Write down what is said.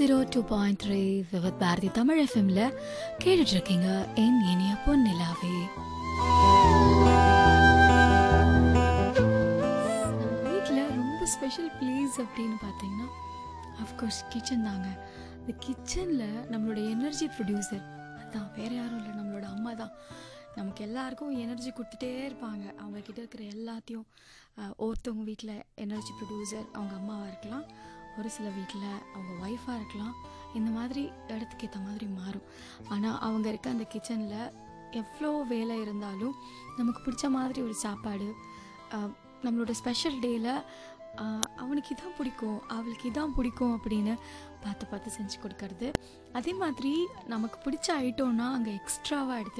zero two point three விவத் பாரதி தமிழ் எஃப்எம்ல கேட்டுட்டு இருக்கீங்க என் இனிய பொன்னிலாவே நம்ம வீட்டில் ரொம்ப ஸ்பெஷல் பிளேஸ் அப்படின்னு பார்த்தீங்கன்னா அஃப்கோர்ஸ் கிச்சன் தாங்க இந்த கிச்சனில் நம்மளோட எனர்ஜி ப்ரொடியூசர் அதான் வேற யாரும் இல்லை நம்மளோட அம்மா தான் நமக்கு எல்லாருக்கும் எனர்ஜி கொடுத்துட்டே இருப்பாங்க அவங்க கிட்ட இருக்கிற எல்லாத்தையும் அஹ், ஒருத்தவங்க வீட்டில் எனர்ஜி ப்ரொடியூசர் அவங்க அம்மாவாக இருக்கலாம் ஒரு சில வீட்டில் அவங்க ஒய்ஃபாக இருக்கலாம் இந்த மாதிரி இடத்துக்கு ஏற்ற மாதிரி மாறும் ஆனால் அவங்க இருக்க அந்த கிச்சனில் எவ்வளோ வேலை இருந்தாலும் நமக்கு பிடிச்ச மாதிரி ஒரு சாப்பாடு அஹ், நம்மளோட ஸ்பெஷல் டேயில் அவனுக்கு இதான் பிடிக்கும் அவளுக்கு இதான் பிடிக்கும் அப்படின்னு பார்த்து பார்த்து செஞ்சு கொடுக்கறது அதே மாதிரி நமக்கு பிடிச்ச ஐட்டம்னா அங்கே எக்ஸ்ட்ராவாக எடுத்து